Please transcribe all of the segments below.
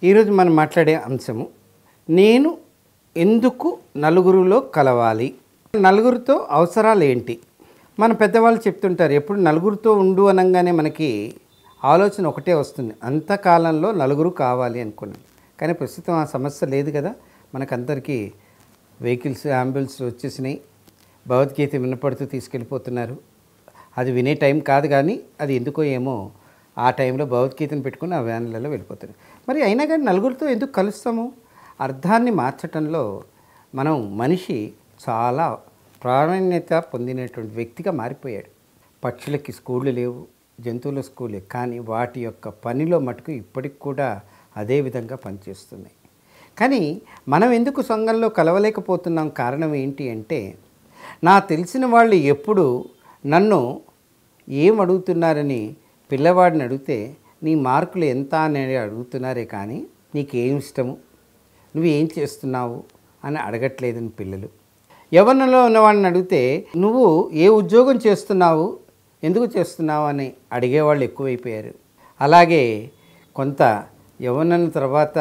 ఈరోజు మనం మాట్లాడే అంశము నేను ఎందుకు నలుగురిలో కలవాలి నలుగురితో అవసరాలు ఏంటి మన పెద్దవాళ్ళు చెప్తుంటారు ఎప్పుడు నలుగురితో ఉండు అనగానే మనకి ఆలోచన ఒకటే వస్తుంది అంతకాలంలో నలుగురు కావాలి అనుకున్నాం కానీ ప్రస్తుతం ఆ సమస్య లేదు కదా మనకందరికీ వెహికల్స్ అంబులెన్స్ వచ్చేసినాయి భగవద్గీత వినపడుతూ తీసుకెళ్ళిపోతున్నారు అది వినే టైం కాదు కానీ అది ఎందుకో ఏమో ఆ టైంలో భగవద్గీతను పెట్టుకుని ఆ వ్యాన్లలో వెళ్ళిపోతున్నారు మరి అయినా కానీ నలుగురితో ఎందుకు కలుస్తాము అర్థాన్ని మార్చటంలో మనం మనిషి చాలా ప్రాధాన్యత పొందినటువంటి వ్యక్తిగా మారిపోయాడు పక్షులకి స్కూళ్ళు లేవు జంతువుల స్కూలే కానీ వాటి యొక్క పనిలో మటుకు ఇప్పటికి కూడా అదే విధంగా పనిచేస్తున్నాయి కానీ మనం ఎందుకు సంఘంలో కలవలేకపోతున్నాం కారణం ఏంటి అంటే నా తెలిసిన వాళ్ళు ఎప్పుడు నన్ను ఏం అడుగుతున్నారని పిల్లవాడిని అడిగితే నీ మార్కులు ఎంత అని అడుగుతున్నారే కానీ నీకేం ఇష్టము నువ్వు ఏం చేస్తున్నావు అని అడగట్లేదని పిల్లలు యవనంలో ఉన్నవాడిని అడిగితే నువ్వు ఏ ఉద్యోగం చేస్తున్నావు ఎందుకు చేస్తున్నావు అని అడిగేవాళ్ళు ఎక్కువైపోయారు అలాగే కొంత యవనం తర్వాత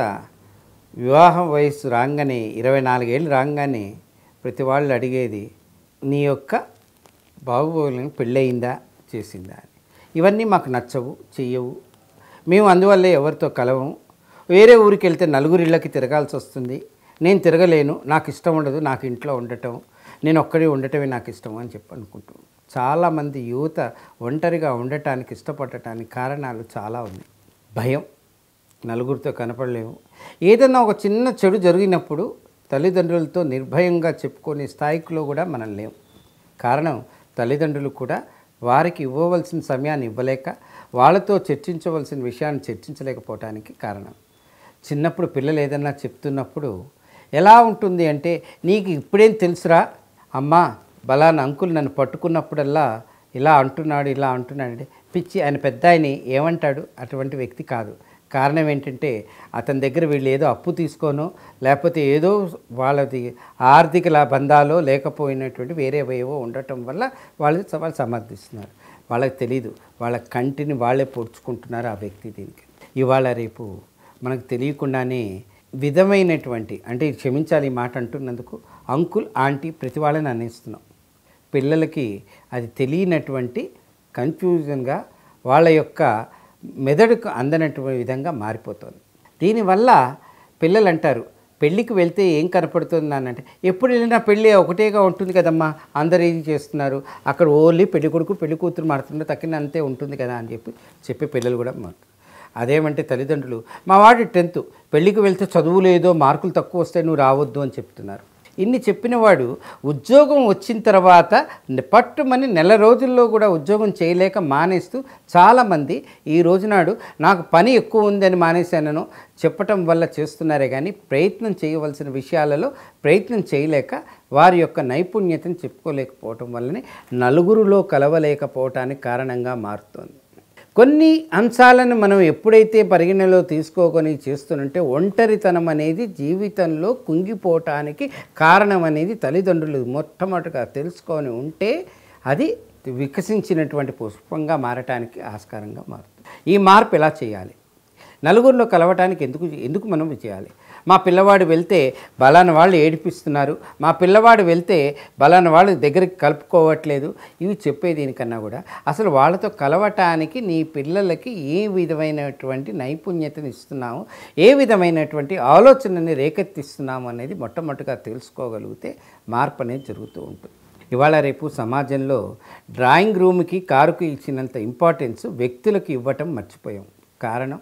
వివాహం వయసు రాగానే ఇరవై నాలుగేళ్ళు రాగానే ప్రతి వాళ్ళు అడిగేది నీ యొక్క బాగోగులను పెళ్ళయిందా చేసిందా అని ఇవన్నీ మాకు నచ్చవు చెయ్యవు మేము అందువల్లే ఎవరితో కలవము వేరే ఊరికి వెళ్తే నలుగురు ఇళ్ళకి తిరగాల్సి వస్తుంది నేను తిరగలేను నాకు ఇష్టం ఉండదు నాకు ఇంట్లో ఉండటం నేను ఒక్కడే ఉండటమే నాకు ఇష్టం అని చెప్పి అనుకుంటున్నాను చాలామంది యువత ఒంటరిగా ఉండటానికి ఇష్టపడటానికి కారణాలు చాలా ఉన్నాయి భయం నలుగురితో కనపడలేము ఏదైనా ఒక చిన్న చెడు జరిగినప్పుడు తల్లిదండ్రులతో నిర్భయంగా చెప్పుకునే స్థాయిలో కూడా మనం లేము కారణం తల్లిదండ్రులు కూడా వారికి ఇవ్వవలసిన సమయాన్ని ఇవ్వలేక వాళ్ళతో చర్చించవలసిన విషయాన్ని చర్చించలేకపోవటానికి కారణం చిన్నప్పుడు పిల్లలు ఏదన్నా చెప్తున్నప్పుడు ఎలా ఉంటుంది అంటే నీకు ఇప్పుడేం తెలుసురా అమ్మా బలానా అంకుల్ నన్ను పట్టుకున్నప్పుడల్లా ఇలా అంటున్నాడు ఇలా అంటున్నాడు అంటే పిచ్చి ఆయన పెద్ద ఆయన ఏమంటాడు అటువంటి వ్యక్తి కాదు కారణం ఏంటంటే అతని దగ్గర వీళ్ళు ఏదో అప్పు తీసుకోనో లేకపోతే ఏదో వాళ్ళది ఆర్థిక లా- బంధాలో లేకపోయినటువంటి వేరే ఏవో ఉండటం వల్ల వాళ్ళు వాళ్ళు సమర్థిస్తున్నారు వాళ్ళకి తెలీదు వాళ్ళ కంటిని వాళ్ళే పొడుచుకుంటున్నారు ఆ వ్యక్తి దీనికి ఇవాళ రేపు మనకు తెలియకుండానే విధమైనటువంటి అంటే క్షమించాలి ఈ మాట అంటున్నందుకు అంకుల్ ఆంటీ ప్రతి వాళ్ళని అనేస్తున్నాం పిల్లలకి అది తెలియనటువంటి కన్ఫ్యూజన్గా వాళ్ళ యొక్క మెదడుకు అందనటువంటి విధంగా మారిపోతుంది దీనివల్ల పిల్లలు అంటారు పెళ్ళికి వెళ్తే ఏం కనపడుతుంది అని అంటే ఎప్పుడు వెళ్ళినా పెళ్ళి ఒకటేగా ఉంటుంది కదమ్మా అందరు ఏది చేస్తున్నారు అక్కడ ఓన్లీ పెళ్లి కొడుకు పెళ్లి కూతురు మారుతుంటే తక్కిన అంతే ఉంటుంది కదా అని చెప్పి చెప్పే పిల్లలు కూడా మారుతారు అదేమంటే తల్లిదండ్రులు మా వాడి టెన్త్ పెళ్ళికి వెళ్తే చదువు లేదో మార్కులు తక్కువ వస్తే నువ్వు రావద్దు అని చెప్తున్నారు ఇన్ని చెప్పినవాడు ఉద్యోగం వచ్చిన తర్వాత పట్టుమని నెల రోజుల్లో కూడా ఉద్యోగం చేయలేక మానేస్తూ చాలామంది ఈ రోజునాడు నాకు పని ఎక్కువ ఉందని మానేశానను చెప్పటం వల్ల చేస్తున్నారే కానీ ప్రయత్నం చేయవలసిన విషయాలలో ప్రయత్నం చేయలేక వారి యొక్క నైపుణ్యతను చెప్పుకోలేకపోవటం వల్లనే నలుగురిలో కలవలేకపోవటానికి కారణంగా మారుతోంది కొన్ని అంశాలను మనం ఎప్పుడైతే పరిగణలో తీసుకోకొని చేస్తుంటే ఒంటరితనం అనేది జీవితంలో కుంగిపోవటానికి కారణం అనేది తల్లిదండ్రులు మొట్టమొదటిగా తెలుసుకొని ఉంటే అది వికసించినటువంటి పుష్పంగా మారటానికి ఆస్కారంగా మారుతుంది ఈ మార్పు ఎలా చేయాలి నలుగురిలో కలవటానికి ఎందుకు ఎందుకు మనం చేయాలి మా పిల్లవాడు వెళ్తే బలాన వాళ్ళు ఏడిపిస్తున్నారు మా పిల్లవాడు వెళ్తే బలాన వాళ్ళు దగ్గరికి కలుపుకోవట్లేదు ఇవి చెప్పే దీనికన్నా కూడా అసలు వాళ్ళతో కలవటానికి నీ పిల్లలకి ఏ విధమైనటువంటి నైపుణ్యతను ఇస్తున్నాము ఏ విధమైనటువంటి ఆలోచనని రేకెత్తిస్తున్నాము అనేది మొట్టమొదటిగా తెలుసుకోగలిగితే మార్పు అనేది జరుగుతూ ఉంటుంది ఇవాళ రేపు సమాజంలో డ్రాయింగ్ రూమ్కి కారుకు ఇచ్చినంత ఇంపార్టెన్స్ వ్యక్తులకు ఇవ్వటం మర్చిపోయాం కారణం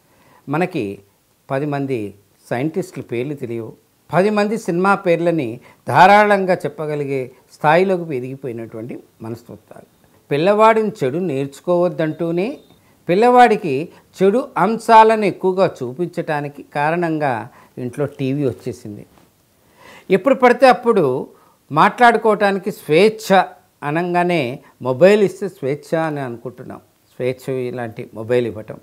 మనకి పది మంది సైంటిస్టుల పేర్లు తెలియవు పది మంది సినిమా పేర్లని ధారాళంగా చెప్పగలిగే స్థాయిలోకి ఎదిగిపోయినటువంటి మనస్తత్వాలు పిల్లవాడిని చెడు నేర్చుకోవద్దంటూనే పిల్లవాడికి చెడు అంశాలను ఎక్కువగా చూపించటానికి కారణంగా ఇంట్లో టీవీ వచ్చేసింది ఎప్పుడు పడితే అప్పుడు మాట్లాడుకోవటానికి స్వేచ్ఛ అనగానే మొబైల్ ఇస్తే స్వేచ్ఛ అని అనుకుంటున్నాం స్వేచ్ఛ ఇలాంటి మొబైల్ ఇవ్వటం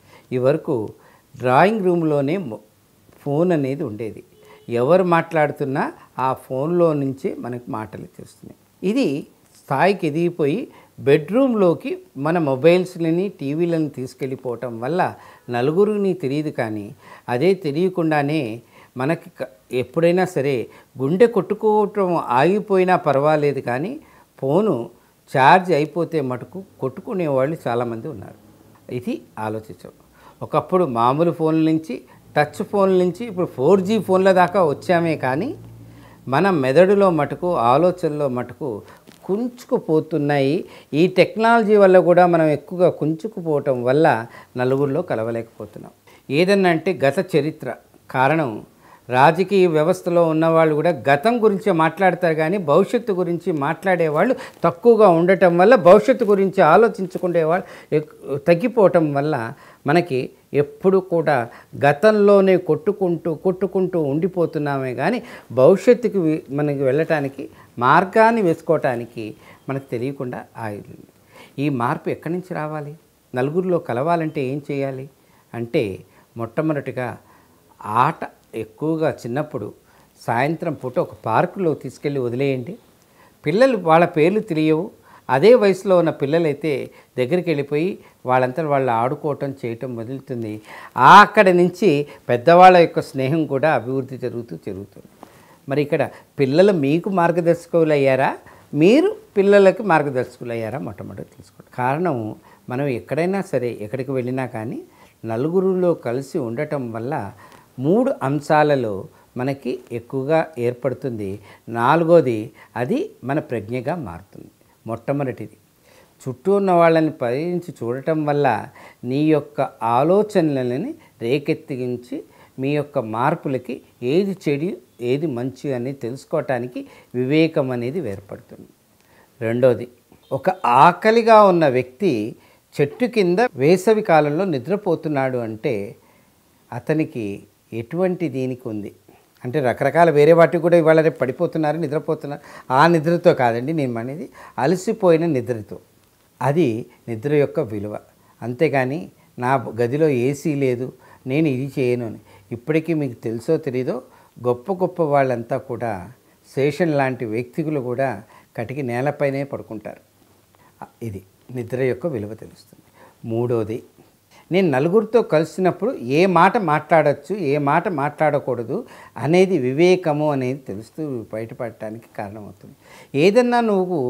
ఈ వరకు డ్రాయింగ్ రూమ్లోనే మొ- ఫోన్ అనేది ఉండేది ఎవరు మాట్లాడుతున్నా ఆ ఫోన్లో నుంచే మనకు మాటలు తెలుస్తున్నాయి ఇది స్థాయికి ఎదిగిపోయి బెడ్రూమ్లోకి మన మొబైల్స్ని టీవీలను తీసుకెళ్ళిపోవటం వల్ల నలుగురిని తెలియదు కానీ అదే తెలియకుండానే మనకి క- ఎప్పుడైనా సరే గుండె కొట్టుకోవటం ఆగిపోయినా పర్వాలేదు కానీ ఫోను ఛార్జ్ అయిపోతే మటుకు కొట్టుకునే వాళ్ళు చాలామంది ఉన్నారు ఇది ఆలోచించాం ఒకప్పుడు మామూలు ఫోన్ల నుంచి టచ్ ఫోన్ల నుంచి ఇప్పుడు ఫోర్ జీ ఫోన్ల దాకా వచ్చామే కానీ మన మెదడులో మటుకు ఆలోచనలో మటుకు కుంచుకుపోతున్నాయి ఈ టెక్నాలజీ వల్ల కూడా మనం ఎక్కువగా కుంచుకుపోవటం వల్ల నలుగురిలో కలవలేకపోతున్నాం ఏదన్నా అంటే గత చరిత్ర కారణం రాజకీయ వ్యవస్థలో ఉన్నవాళ్ళు కూడా గతం గురించి మాట్లాడతారు కానీ భవిష్యత్తు గురించి మాట్లాడేవాళ్ళు తక్కువగా ఉండటం వల్ల భవిష్యత్తు గురించి ఆలోచించుకునేవాళ్ళు ఎక్- తగ్గిపోవటం వల్ల మనకి ఎప్పుడు కూడా గతంలోనే కొట్టుకుంటూ కొట్టుకుంటూ ఉండిపోతున్నామే కానీ భవిష్యత్తుకి వి- మనకి వెళ్ళటానికి మార్గాన్ని వేసుకోవటానికి మనకు తెలియకుండా ఆగింది ఈ మార్పు ఎక్కడి నుంచి రావాలి నలుగురిలో కలవాలంటే ఏం చేయాలి అంటే మొట్టమొదటిగా ఆట ఎక్కువగా చిన్నప్పుడు సాయంత్రం పూట ఒక పార్కులో తీసుకెళ్ళి వదిలేయండి పిల్లలు వాళ్ళ పేర్లు తెలియవు అదే వయసులో ఉన్న పిల్లలైతే దగ్గరికి వెళ్ళిపోయి వాళ్ళంతా వాళ్ళు ఆడుకోవటం చేయటం మొదలుతుంది అక్కడి నుంచి పెద్దవాళ్ళ యొక్క స్నేహం కూడా అభివృద్ధి జరుగుతూ జరుగుతుంది మరి ఇక్కడ పిల్లలు మీకు మార్గదర్శకులు అయ్యారా మీరు పిల్లలకి మార్గదర్శకులు అయ్యారా మొట్టమొదటి తెలుసుకోండి కారణం మనం ఎక్కడైనా సరే ఎక్కడికి వెళ్ళినా కానీ నలుగురిలో కలిసి ఉండటం వల్ల మూడు అంశాలలో మనకి ఎక్కువగా ఏర్పడుతుంది నాలుగోది అది మన ప్రజ్ఞగా మారుతుంది మొట్టమొదటిది చుట్టూ ఉన్న వాళ్ళని పరిరించి చూడటం వల్ల నీ యొక్క ఆలోచనలని రేకెత్తించి మీ యొక్క మార్పులకి ఏది చెడు ఏది మంచి అని తెలుసుకోవటానికి వివేకం అనేది ఏర్పడుతుంది రెండోది ఒక ఆకలిగా ఉన్న వ్యక్తి చెట్టు కింద వేసవి కాలంలో నిద్రపోతున్నాడు అంటే అతనికి ఎటువంటి దీనికి ఉంది అంటే రకరకాల వేరే వాటికి కూడా ఇవాళ రేపు పడిపోతున్నారు నిద్రపోతున్నారు ఆ నిద్రతో కాదండి నేను అనేది అలసిపోయిన నిద్రతో అది నిద్ర యొక్క విలువ అంతేగాని నా గదిలో ఏసీ లేదు నేను ఇది చేయను అని ఇప్పటికీ మీకు తెలుసో తెలీదో గొప్ప గొప్ప వాళ్ళంతా కూడా శేషన్ లాంటి వ్యక్తులు కూడా కటికి నేలపైనే పడుకుంటారు ఇది నిద్ర యొక్క విలువ తెలుస్తుంది మూడోది నేను నలుగురితో కలిసినప్పుడు ఏ మాట మాట్లాడచ్చు ఏ మాట మాట్లాడకూడదు అనేది వివేకము అనేది తెలుస్తూ బయటపడటానికి కారణమవుతుంది ఏదన్నా నువ్వు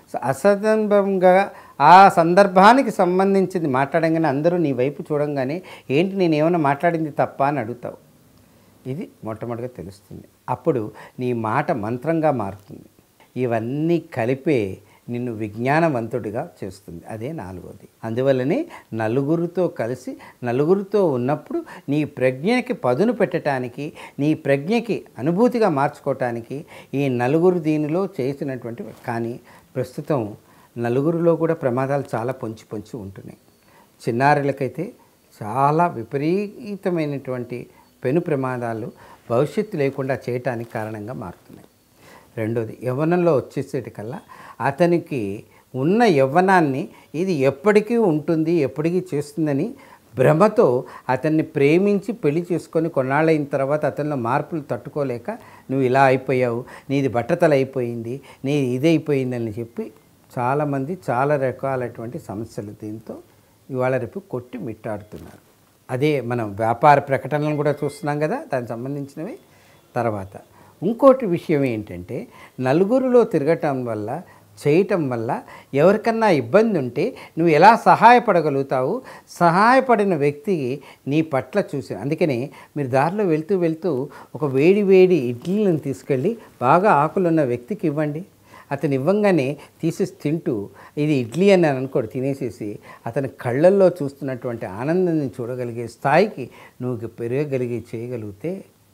అసందర్భంగా ఆ సందర్భానికి సంబంధించింది మాట్లాడంగానే అందరూ నీ వైపు చూడంగానే ఏంటి నేను ఏమైనా మాట్లాడింది తప్ప అని అడుగుతావు ఇది మొట్టమొదటిగా తెలుస్తుంది అప్పుడు నీ మాట మంత్రంగా మారుతుంది ఇవన్నీ కలిపే నిన్ను విజ్ఞానవంతుడిగా చేస్తుంది అదే నాలుగోది అందువల్లనే నలుగురితో కలిసి నలుగురితో ఉన్నప్పుడు నీ ప్రజ్ఞకి పదును పెట్టడానికి నీ ప్రజ్ఞకి అనుభూతిగా మార్చుకోవటానికి ఈ నలుగురు దీనిలో చేసినటువంటి కానీ ప్రస్తుతం నలుగురిలో కూడా ప్రమాదాలు చాలా పొంచి పొంచి ఉంటున్నాయి చిన్నారులకైతే చాలా విపరీతమైనటువంటి పెను ప్రమాదాలు భవిష్యత్తు లేకుండా చేయటానికి కారణంగా మారుతున్నాయి రెండోది యవ్వనంలో వచ్చేసేటికల్లా అతనికి ఉన్న యవ్వనాన్ని ఇది ఎప్పటికీ ఉంటుంది ఎప్పటికీ చేస్తుందని భ్రమతో అతన్ని ప్రేమించి పెళ్లి చేసుకొని కొన్నాళ్ళైన తర్వాత అతనిలో మార్పులు తట్టుకోలేక నువ్వు ఇలా అయిపోయావు నీది బట్టతల అయిపోయింది నీ ఇదైపోయిందని చెప్పి చాలామంది చాలా రకాలైనటువంటి సమస్యలు దీంతో ఇవాళ రేపు కొట్టి మిట్టాడుతున్నారు అదే మనం వ్యాపార ప్రకటనలు కూడా చూస్తున్నాం కదా దానికి సంబంధించినవి తర్వాత ఇంకోటి విషయం ఏంటంటే నలుగురిలో తిరగటం వల్ల చేయటం వల్ల ఎవరికన్నా ఇబ్బంది ఉంటే నువ్వు ఎలా సహాయపడగలుగుతావు సహాయపడిన వ్యక్తికి నీ పట్ల చూసి అందుకని మీరు దారిలో వెళ్తూ వెళ్తూ ఒక వేడి వేడి ఇడ్లీలను తీసుకెళ్ళి బాగా ఆకులున్న వ్యక్తికి ఇవ్వండి అతను ఇవ్వంగానే తీసేసి తింటూ ఇది ఇడ్లీ అని అనుకోడు తినేసేసి అతని కళ్ళల్లో చూస్తున్నటువంటి ఆనందాన్ని చూడగలిగే స్థాయికి నువ్వు పెరగగలిగి చేయగలిగితే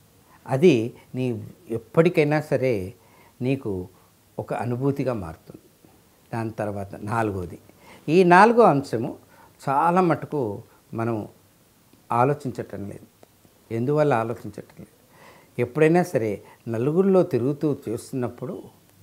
అది నీ ఎప్పటికైనా సరే నీకు ఒక అనుభూతిగా మారుతుంది దాని తర్వాత నాలుగోది ఈ నాలుగో అంశము చాలా మటుకు మనం ఆలోచించటం లేదు ఎందువల్ల ఆలోచించటం లేదు ఎప్పుడైనా సరే నలుగురిలో తిరుగుతూ చేస్తున్నప్పుడు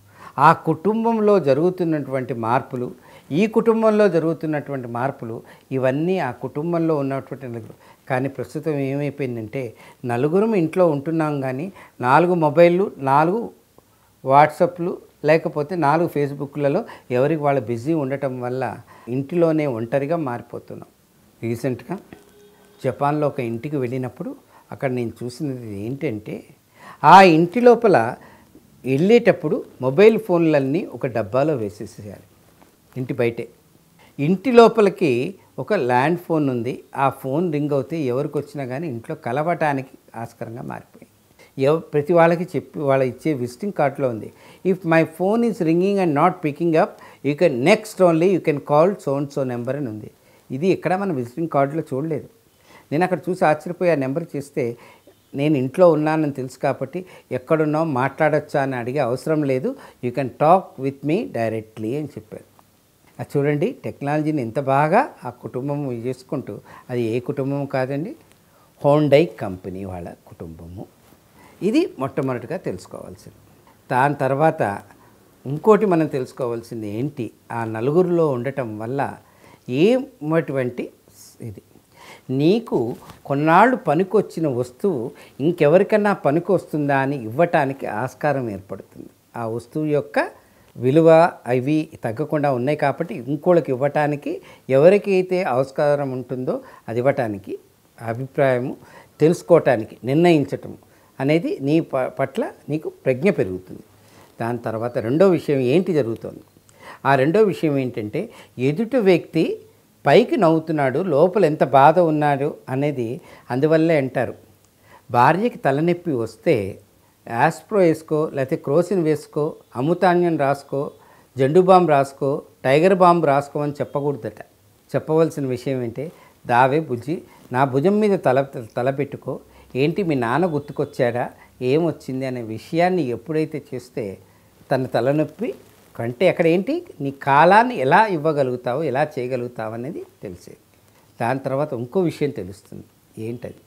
ఆ కుటుంబంలో జరుగుతున్నటువంటి మార్పులు ఈ కుటుంబంలో జరుగుతున్నటువంటి మార్పులు ఇవన్నీ ఆ కుటుంబంలో ఉన్నటువంటి నలుగురు కానీ ప్రస్తుతం ఏమైపోయిందంటే నలుగురం ఇంట్లో ఉంటున్నాం కానీ నాలుగు మొబైళ్ళు నాలుగు వాట్సాప్లు లేకపోతే నాలుగు ఫేస్బుక్లలో ఎవరికి వాళ్ళు బిజీ ఉండటం వల్ల ఇంటిలోనే ఒంటరిగా మారిపోతున్నాం రీసెంట్గా జపాన్లో ఒక ఇంటికి వెళ్ళినప్పుడు అక్కడ నేను చూసినది ఏంటంటే ఆ ఇంటి లోపల వెళ్ళేటప్పుడు మొబైల్ ఫోన్లన్నీ ఒక డబ్బాలో వేసేసేయాలి ఇంటి బయటే ఇంటి లోపలికి ఒక ల్యాండ్ ఫోన్ ఉంది ఆ ఫోన్ రింగ్ అవుతే ఎవరికి వచ్చినా కానీ ఇంట్లో కలవటానికి ఆస్కారంగా మారిపోయింది ఎవ ప్రతి వాళ్ళకి చెప్పి వాళ్ళ ఇచ్చే విజిటింగ్ కార్డులో ఉంది if my phone is ringing and not picking up you can next only you can call son so number అని ఉంది ఇది ఎక్కడ మన విజిటింగ్ కార్డులో చూడలేదు నేను అక్కడ చూసి ఆశ్చర్యపోయి ఆ నెంబర్ చేస్తే నేను ఇంట్లో ఉన్నానని తెలుసు కాబట్టి ఎక్కడున్నావు మాట్లాడొచ్చా అని అడిగే అవసరం లేదు you can talk with me directly అని చెప్పారు అది చూడండి టెక్నాలజీని ఎంత బాగా ఆ కుటుంబం చేసుకుంటూ అది ఏ కుటుంబం కాదండి హోండై కంపెనీ వాళ్ళ కుటుంబము ఇది మొట్టమొదటిగా తెలుసుకోవాల్సింది దాని తర్వాత ఇంకోటి మనం తెలుసుకోవాల్సింది ఏంటి ఆ నలుగురిలో ఉండటం వల్ల ఏమటువంటి ఇది నీకు కొన్నాళ్ళు పనికొచ్చిన వస్తువు ఇంకెవరికన్నా పనికి వస్తుందా అని ఇవ్వటానికి ఆస్కారం ఏర్పడుతుంది ఆ వస్తువు యొక్క విలువ అవి తగ్గకుండా ఉన్నాయి కాబట్టి ఇంకోళ్ళకి ఇవ్వటానికి ఎవరికైతే ఆస్కారం ఉంటుందో అది ఇవ్వటానికి అభిప్రాయము తెలుసుకోవటానికి నిర్ణయించటం అనేది నీ ప- పట్ల నీకు ప్రజ్ఞ పెరుగుతుంది దాని తర్వాత రెండో విషయం ఏంటి జరుగుతుంది ఆ రెండో విషయం ఏంటంటే ఎదుటి వ్యక్తి పైకి నవ్వుతున్నాడు లోపల ఎంత బాధ ఉన్నాడు అనేది అందువల్లే అంటారు భార్యకి తలనొప్పి వస్తే యాస్ప్రో వేసుకో లేకపోతే క్రోసిన్ వేసుకో అమృతాన్యం రాసుకో జండు బాంబు రాసుకో టైగర్ బాంబు రాసుకో అని చెప్పకూడదట చెప్పవలసిన విషయం ఏంటి దావే బుజ్జి నా భుజం మీద తల తల పెట్టుకో ఏంటి మీ నాన్న గుర్తుకొచ్చాడా ఏమొచ్చింది అనే విషయాన్ని ఎప్పుడైతే చేస్తే తన తలనొప్పి కంటే అక్కడ ఏంటి నీ కాలాన్ని ఎలా ఇవ్వగలుగుతావు ఎలా చేయగలుగుతావు అనేది తెలిసేది దాని తర్వాత ఇంకో విషయం తెలుస్తుంది ఏంటది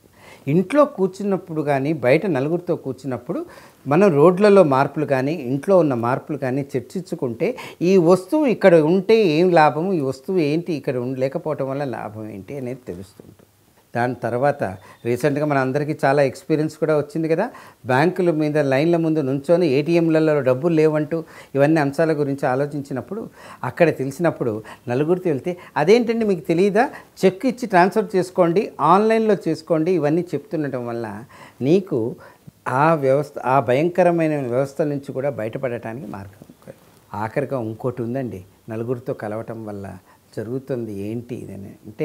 ఇంట్లో కూర్చున్నప్పుడు కానీ బయట నలుగురితో కూర్చున్నప్పుడు మనం రోడ్లలో మార్పులు కానీ ఇంట్లో ఉన్న మార్పులు కానీ చర్చించుకుంటే ఈ వస్తువు ఇక్కడ ఉంటే ఏం లాభము ఈ వస్తువు ఏంటి ఇక్కడ ఉండ లేకపోవటం వల్ల లాభం ఏంటి అనేది తెలుస్తుంటుంది దాని తర్వాత రీసెంట్గా మన అందరికీ చాలా ఎక్స్పీరియన్స్ కూడా వచ్చింది కదా బ్యాంకుల మీద లైన్ల ముందు నుంచొని ఏటీఎంలలో డబ్బులు లేవంటూ ఇవన్నీ అంశాల గురించి ఆలోచించినప్పుడు అక్కడ తెలిసినప్పుడు నలుగురితో వెళ్తే అదేంటండి మీకు తెలియదా చెక్ ఇచ్చి ట్రాన్స్ఫర్ చేసుకోండి ఆన్లైన్లో చేసుకోండి ఇవన్నీ చెప్తుండటం వల్ల నీకు ఆ వ్యవస్థ ఆ భయంకరమైన వ్యవస్థ నుంచి కూడా బయటపడటానికి మార్గం ఆఖరిగా ఇంకోటి ఉందండి నలుగురితో కలవటం వల్ల జరుగుతుంది ఏంటి ఇదని అంటే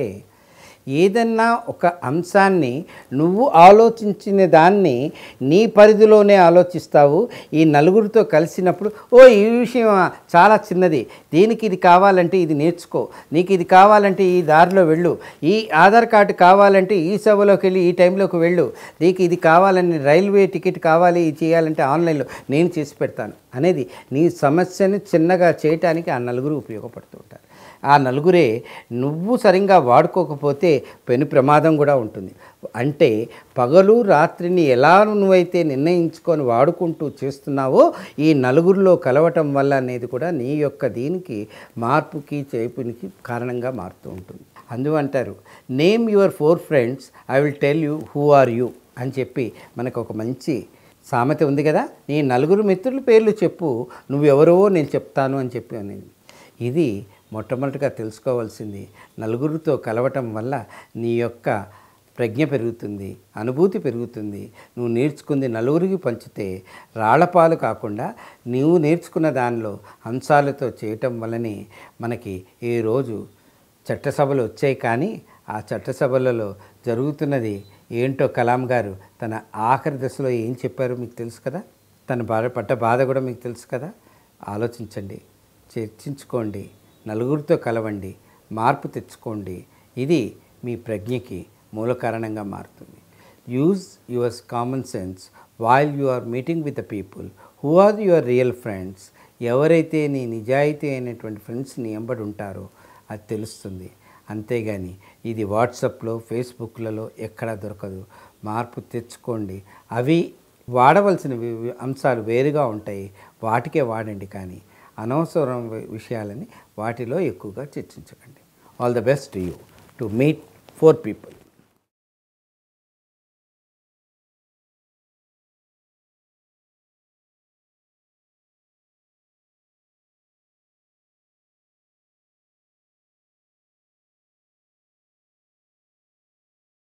ఏదన్నా ఒక అంశాన్ని నువ్వు ఆలోచించిన దాన్ని నీ పరిధిలోనే ఆలోచిస్తావు ఈ నలుగురితో కలిసినప్పుడు ఓ ఈ విషయం చాలా చిన్నది దీనికి ఇది కావాలంటే ఇది నేర్చుకో నీకు ఇది కావాలంటే ఈ దారిలో వెళ్ళు ఈ ఆధార్ కార్డు కావాలంటే ఈ సభలోకి వెళ్ళి ఈ టైంలోకి వెళ్ళు నీకు ఇది కావాలని రైల్వే టికెట్ కావాలి ఇది చేయాలంటే ఆన్లైన్లో నేను చేసి పెడతాను అనేది నీ సమస్యను చిన్నగా చేయటానికి ఆ నలుగురు ఉపయోగపడుతూ ఉంటారు ఆ నలుగురే నువ్వు సరిగ్గా వాడుకోకపోతే పెను ప్రమాదం కూడా ఉంటుంది అంటే పగలు రాత్రిని ఎలా నువ్వైతే నిర్ణయించుకొని వాడుకుంటూ చేస్తున్నావో ఈ నలుగురిలో కలవటం వల్ల అనేది కూడా నీ యొక్క దీనికి మార్పుకి చేపునికి కారణంగా మారుతూ ఉంటుంది అందువంటారు name your four friends I will tell you who are you అని చెప్పి మనకు ఒక మంచి సామెత ఉంది కదా నీ నలుగురు మిత్రుల పేర్లు చెప్పు నువ్వెవరో నేను చెప్తాను అని చెప్పి అనేది ఇది మొట్టమొదటిగా తెలుసుకోవాల్సింది నలుగురితో కలవటం వల్ల నీ యొక్క ప్రజ్ఞ పెరుగుతుంది అనుభూతి పెరుగుతుంది నువ్వు నేర్చుకుంది నలుగురికి పంచితే రాళ్లపాలు కాకుండా నీవు నేర్చుకున్న దానిలో అంశాలతో చేయటం వల్లనే మనకి ఈ రోజు చట్టసభలు వచ్చాయి కానీ ఆ చట్టసభలలో జరుగుతున్నది ఏంటో కలాం గారు తన ఆఖరి దశలో ఏం చెప్పారో మీకు తెలుసు కదా తన బాధ పడ్డ బాధ కూడా మీకు తెలుసు కదా ఆలోచించండి చర్చించుకోండి నలుగురితో కలవండి మార్పు తెచ్చుకోండి ఇది మీ ప్రజ్ఞకి మూల కారణంగా మారుతుంది use your common sense while you are meeting with the people who are your real friends ఎవరైతే నీ నిజాయితీ అయినటువంటి ఫ్రెండ్స్ నీ ఎంబడి ఉంటారో అది తెలుస్తుంది అంతేగాని ఇది వాట్సాప్లో ఫేస్బుక్లలో ఎక్కడా దొరకదు మార్పు తెచ్చుకోండి అవి వాడవలసిన వి- వి- అంశాలు వేరుగా ఉంటాయి వాటికే వాడండి కానీ అనవసరం వి- విషయాలని వాటిలో ఎక్కువగా చర్చించకండి all the best you to meet four people